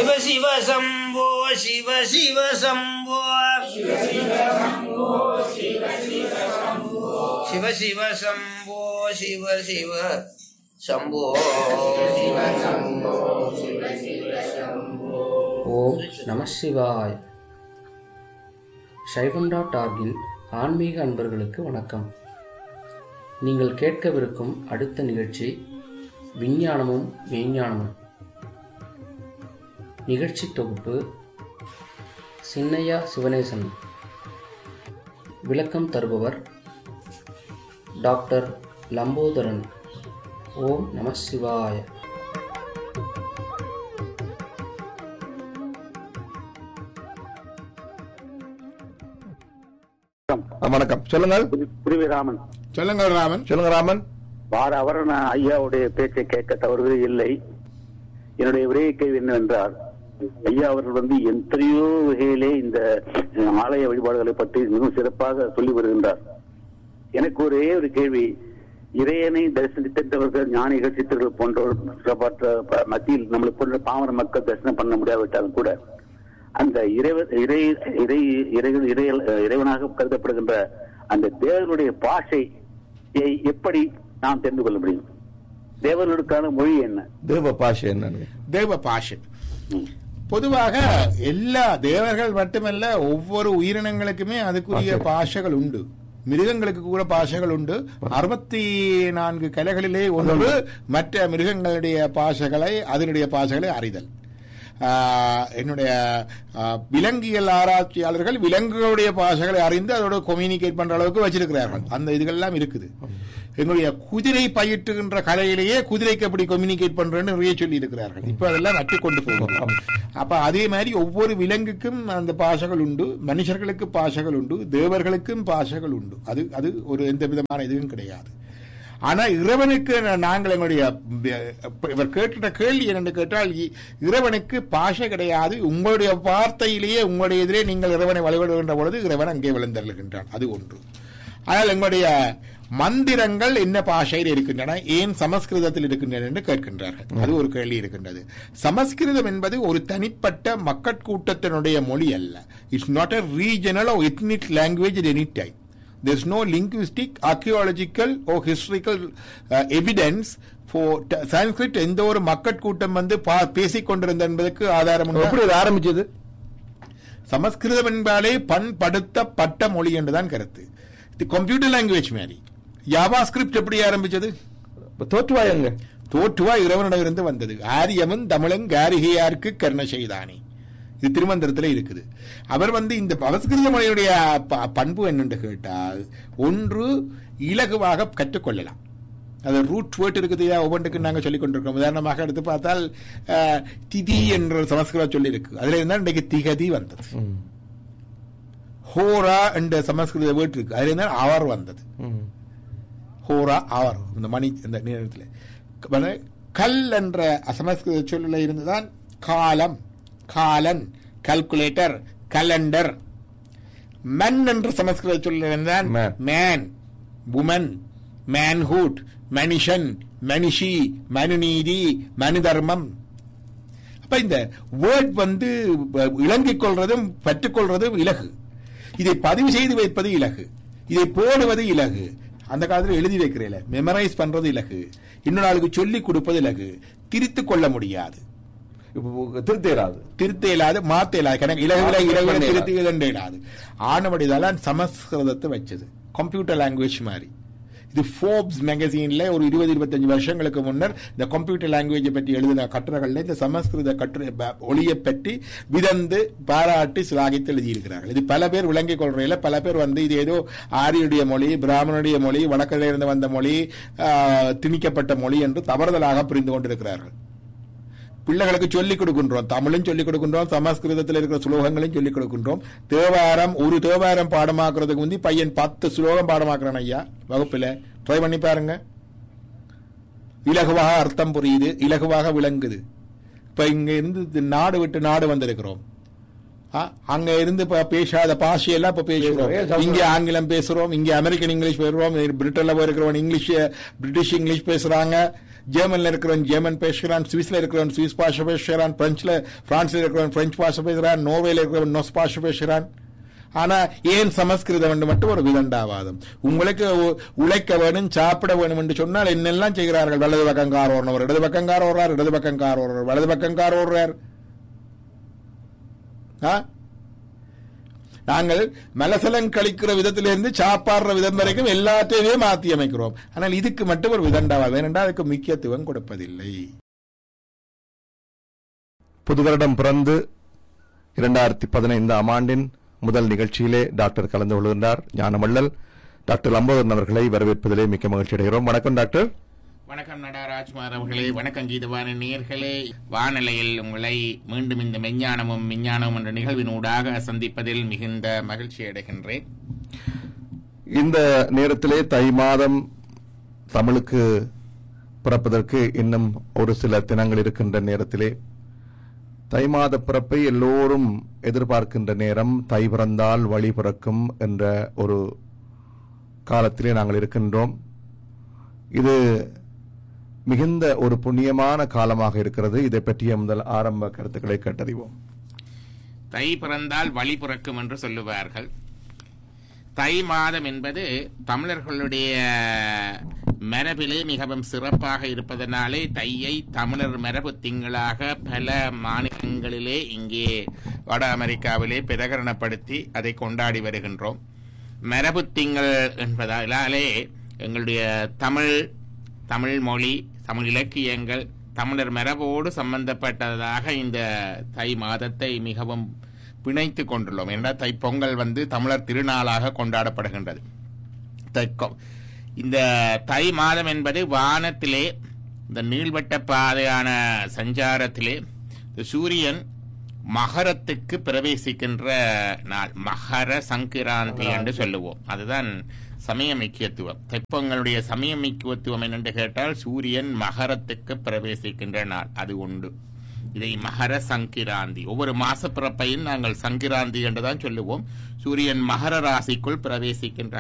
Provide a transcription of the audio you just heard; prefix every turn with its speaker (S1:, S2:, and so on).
S1: சிவ சிவ சம்போ சிவ சிவ சம்போ சிவ சிவ சம்போ சிவ சிவ சம்போ
S2: ஓம் நம சிவாய் சைவம் டாட் ஆர்கின் ஆன்மீக அன்பர்களுக்கு வணக்கம் நீங்கள் கேட்கவிருக்கும் அடுத்த நிகழ்ச்சி விஞ்ஞானமும் மெய்ஞானமும் நிகழ்ச்சி தொகுப்பு சின்னையா சிவனேசன் விளக்கம் தருபவர் டாக்டர் லம்போதரன் ஓம் நம சிவாய
S3: ஆ, வணக்கம் சொல்லுங்கள்
S4: புரிவிராமன்
S5: சொல்லுங்க ராமன்
S3: சொல்லுங்க ராமன்
S4: வார அவர் நான் ஐயாவுடைய பேச்சை கேட்க தவறுவது இல்லை என்னுடைய ஒரே கேள்வி என்னவென்றால் ஐயா அவர்கள் வந்து எத்தனையோ வகையிலே இந்த அஹ், ஆலய வழிபாடுகளை பற்றி மிகவும் சிறப்பாக சொல்லி வருகின்றார் எனக்கு ஒரே ஒரு கேள்வி இறையனை தரிசனித்தவர்கள் ஞானிகள் சித்தர்கள் போன்றவர்கள் பற்ற ப- மத்தியில் நம்மளை போன்ற பாமர மக்கள் தரிசனம் பண்ண முடியாவிட்டாலும் கூட அந்த இறைவ இறை இறை இறைவன் இறை இறைவனாக கருதப்படுகின்ற அந்த தேவனுடைய பாஷையை எப்படி நாம் தெரிந்து கொள்ள முடியும் தேவர்களுக்கான மொழி என்ன
S3: தேவ பாஷை என்னன்னு
S5: தேவ பாஷை பொதுவாக எல்லா தேவர்கள் மட்டுமல்ல ஒவ்வொரு உயிரினங்களுக்குமே அதுக்குரிய பாஷைகள் உண்டு மிருகங்களுக்கு கூட பாஷைகள் உண்டு அறுபத்தி நான்கு கலைகளிலே ஒன்று மற்ற மிருகங்களுடைய பாஷைகளை அதனுடைய பாஷைகளை அறிதல் ஆஹ், என்னுடைய ஆஹ், விலங்கியல் ஆராய்ச்சியாளர்கள் விலங்குகளுடைய பாஷைகளை அறிந்து அதோட கம்யூனிகேட் பண்ற அளவுக்கு வச்சிருக்கிறார்கள் அந்த இதுகள்லாம் இருக்குது எங்களுடைய குதிரை பயிற்றுகின்ற கலையிலேயே குதிரைக்கு எப்படி கம்யூனிகேட் பண்றேன்னு நிறைய சொல்லி இருக்கிறார்கள் இப்ப அதெல்லாம் நட்டு கொண்டு போகிறோம் அப்ப அதே மாதிரி ஒவ்வொரு விலங்குக்கும் அந்த பாஷைகள் உண்டு மனுஷர்களுக்கு பாஷைகள் உண்டு தேவர்களுக்கும் பாஷைகள் உண்டு அது அது ஒரு எந்த விதமான இதுவும் கிடையாது ஆனா இறைவனுக்கு நா- நாங்கள் எங்களுடைய அஹ், இவர் கேட்டுட்ட கேள்வி என்னென்று கேட்டால் இ- இறைவனுக்கு பாஷை கிடையாது உங்களுடைய வார்த்தையிலேயே உங்களுடைய எதிரே நீங்கள் இறைவனை வழிபடுகின்ற பொழுது இறைவன் அங்கே விழுந்தருகின்றான் அது ஒன்று ஆனால் எங்களுடைய மந்திரங்கள் என்ன பாஷையில் இருக்கின்றன ஏன் சமஸ்கிருதத்தில் இருக்கின்றன என்று கேட்கின்றார்கள் அது ஒரு கேள்வி இருக்கின்றது சமஸ்கிருதம் என்பது ஒரு தனிப்பட்ட மக்கட்கூட்டத்தினுடைய மொழி அல்ல it's not a regional or ethnic language at any time there's no linguistic archaeological or historical uh, evidence for t- sanskrit எந்த ஒரு மக்கட்கூட்டம் வந்து பா- பேசிக் கொண்டிருந்த என்பதற்கு ஆதாரம் உண்டா?
S3: எப்படி இது ஆரம்பிச்சது
S5: சமஸ்கிருதம் என்பாலே பண்படுத்தப்பட்ட மொழி என்றுதான் கருத்து இது கம்ப்யூட்டர் லாங்குவேஜ் மாதிரி யாவா ஸ்கிரிப்ட் எப்படி ஆரம்பிச்சது
S3: இப்ப தோற்றுவாயங்க
S5: தோற்றுவா இறைவனிடமிருந்து வந்தது ஆரியமும் தமிழும் காரிகையாருக்கு கர்ண செய்தானே இது திருமந்திரத்தில் இருக்குது அவர் வந்து இந்த சமஸ்கிருத மொழியுடைய ப- பண்பு என்னென்று கேட்டால் ஒன்று இலகுவாக கற்றுக்கொள்ளலாம் அது ரூட் வேர்ட் இருக்குது ஒவ்வொன்றுக்கு நாங்கள் சொல்லிக் கொண்டிருக்கோம் உதாரணமாக எடுத்து பார்த்தால் அஹ், திதி என்ற ஒரு சமஸ்கிருத சொல்லி இருக்கு அதுல இருந்தால் இன்றைக்கு திகதி வந்தது ஹோரா என்ற சமஸ்கிருத வேர்ட் இருக்கு அதுல இருந்தால் அவர் வந்தது ஹோரா அவர் இந்த மணி இந்த நேரத்தில் கல் என்ற சமஸ்கிருத சொல்லில் இருந்துதான் காலம் காலன் கால்குலேட்டர் கலண்டர் மன் என்ற சமஸ்கிருத சொல்லில் இருந்தான்
S3: Man.
S5: மேன் உமன் மேன்ஹுட் மனுஷன் மனுஷி மனுநீதி மனு தர்மம் அப்ப இந்த வேர்ட் வந்து அஹ், இலங்கிக் கொள்றதும் பற்றுக்கொள்றதும் இலகு இதை பதிவு செய்து வைப்பது இலகு இதை போடுவது இலகு அந்த காலத்துல எழுதி வைக்கிறேன் மெமரைஸ் பண்றது இலகு இன்னொரு ஆளுக்கு சொல்லி கொடுப்பது இலகு திருத்திக் கொள்ள முடியாது
S3: இப்போ திருத்தேராது
S5: திருத்த இயலாது மாத்த இயலாது கணக்கு இலகுல
S3: மாத்த
S5: இலகுல
S3: இயலாது.
S5: திருத்தி இதண்டு இயலாது ஆனபடிதால சமஸ்கிருதத்தை வச்சது கம்ப்யூட்டர் லாங்குவேஜ் மாதிரி இது ஃபோர்ப்ஸ் மேகசீன்ல ஒரு இருபது இருபத்தஞ்சு வருஷங்களுக்கு முன்னர் இந்த கம்ப்யூட்டர் லாங்குவேஜை பற்றி எழுதின கட்டுரைகள்ல இந்த சமஸ்கிருத கட்டுரை ப- ஒளியை பற்றி விதந்து பாராட்டி சிலாகித்து எழுதியிருக்கிறார்கள் இது பல பேர் விளங்கிக் கொள்றையில பல பேர் வந்து இது ஏதோ ஆரியனுடைய மொழி பிராமணனுடைய மொழி வடக்கில் இருந்து வந்த மொழி ஆஹ், திணிக்கப்பட்ட மொழி என்று தவறுதலாக புரிந்து கொண்டிருக்கிறார்கள் பிள்ளைகளுக்கு சொல்லிக் கொடுக்கின்றோம் தமிழும் சொல்லிக் கொடுக்கின்றோம் சமஸ்கிருதத்தில் இருக்கிற ஸ்லோகங்களையும் சொல்லிக் கொடுக்கின்றோம் தேவாரம் ஒரு தேவாரம் பாடமாக்குறதுக்கு முந்தி பையன் பத்து ஸ்லோகம் பாடமாக்குறான் ஐயா வகுப்புல ட்ரை பண்ணி பாருங்க இலகுவாக அர்த்தம் புரியுது இலகுவாக விளங்குது இப்ப இங்க இருந்து இது நாடு விட்டு நாடு வந்திருக்கிறோம் ஆ, அங்க இருந்து இப்ப பேசாத பாஷையெல்லாம் இப்ப பேசுறோம்
S3: பேசுறோம்.
S5: இங்க ஆங்கிலம் பேசுறோம் இங்க அமெரிக்கன் இங்கிலீஷ் பேசுறோம் பிரிட்டன்ல போயிருக்கிறவன் இங்கிலீஷ் பிரிட்டிஷ் இங்கிலீஷ் பேசுறாங்க ஜெர்மன்ல இருக்கிறவன் ஜெர்மன் பேசுகிறான் சுவிஸ்ல இருக்கிறவன் சுவிஸ் பாஷை பேசுகிறான் பிரெஞ்சுல பிரான்ஸ்ல இருக்கிறவன் பிரெஞ்சு பாஷை பேசுகிறான் நோர்வேல இருக்கிறவன் நொஸ் பாஷை பேசுகிறான் ஆனா ஏன் சமஸ்கிருதம் என்று மட்டும் ஒரு விதண்டாவாதம் உங்களுக்கு உ- உழைக்க வேணும் சாப்பிட வேணும் என்று சொன்னால் என்னெல்லாம் செய்கிறார்கள் வலது பக்கம் கார் ஓடுறவர் இடது பக்கம் கார் ஓடுறார் இடது பக்கம் கார் ஓடுறார் வலது பக்கம் கார் ஓடுறார் ஆ? நாங்கள் மலசலம் கழிக்கிற விதத்திலிருந்து சாப்பாடுற விதம் வரைக்கும் எல்லாத்தையுமே மாற்றி அமைக்கிறோம் ஆனால் இதுக்கு மட்டும் ஒரு விதண்டாவாதம் ஏனென்றால் அதுக்கு முக்கியத்துவம் கொடுப்பதில்லை
S3: புது வருடம் பிறந்து இரண்டாயிரத்தி பதினைந்தாம் ஆண்டின் முதல் நிகழ்ச்சியிலே டாக்டர் கலந்து கொள்கின்றார் ஞானமள்ளல் டாக்டர் லம்போதரன் அவர்களை வரவேற்பதிலே மிக்க மகிழ்ச்சி அடைகிறோம் வணக்கம் டாக்டர்
S6: வணக்கம் நடராஜ்குமார் அவர்களே வணக்கம் கீதவான நேயர்களே வானிலையில் உங்களை மீண்டும் இந்த மெஞ்ஞானமும் விஞ்ஞானமும் என்ற நிகழ்வினூடாக சந்திப்பதில் மிகுந்த மகிழ்ச்சி அடைகின்றேன்
S3: இந்த நேரத்திலே தை மாதம் தமிழுக்கு பிறப்பதற்கு இன்னும் ஒரு சில தினங்கள் இருக்கின்ற நேரத்திலே தை மாத பிறப்பை எல்லோரும் எதிர்பார்க்கின்ற நேரம் தை பிறந்தால் வழி பிறக்கும் என்ற ஒரு காலத்திலே நாங்கள் இருக்கின்றோம் இது மிகுந்த ஒரு புண்ணியமான காலமாக இருக்கிறது இதை பற்றிய முதல் ஆரம்ப கருத்துக்களை கேட்டறிவோம்
S6: தை பிறந்தால் வழி பிறக்கும் என்று சொல்லுவார்கள் தை மாதம் என்பது தமிழர்களுடைய மரபிலே மிகவும் சிறப்பாக இருப்பதனாலே தையை தமிழர் மரபு திங்களாக பல மாநிலங்களிலே இங்கே வட அமெரிக்காவிலே பிரகரணப்படுத்தி அதை கொண்டாடி வருகின்றோம் மரபு திங்கள் என்பதாலே எங்களுடைய தமிழ் தமிழ் மொழி தமிழ் இலக்கியங்கள் தமிழர் மரபோடு சம்பந்தப்பட்டதாக இந்த தை மாதத்தை மிகவும் பிணைத்து கொண்டுள்ளோம் என்றால் தைப்பொங்கல் வந்து தமிழர் திருநாளாக கொண்டாடப்படுகின்றது தைக்கொ இந்த தை மாதம் என்பது வானத்திலே இந்த நீள்வட்ட பாதையான சஞ்சாரத்திலே இந்த சூரியன் மகரத்துக்கு பிரவேசிக்கின்ற நாள் மகர சங்கராந்தி என்று சொல்லுவோம் அதுதான் சமய முக்கியத்துவம் தைப்பொங்கலுடைய சமய முக்கியத்துவம் என்னென்று கேட்டால் சூரியன் மகரத்துக்கு பிரவேசிக்கின்ற நாள் அது உண்டு இதை மகர சங்கிராந்தி ஒவ்வொரு மாச பிறப்பையும் நாங்கள் சங்கிராந்தி என்றுதான் சொல்லுவோம் சூரியன் மகர ராசிக்குள் பிரவேசிக்கின்ற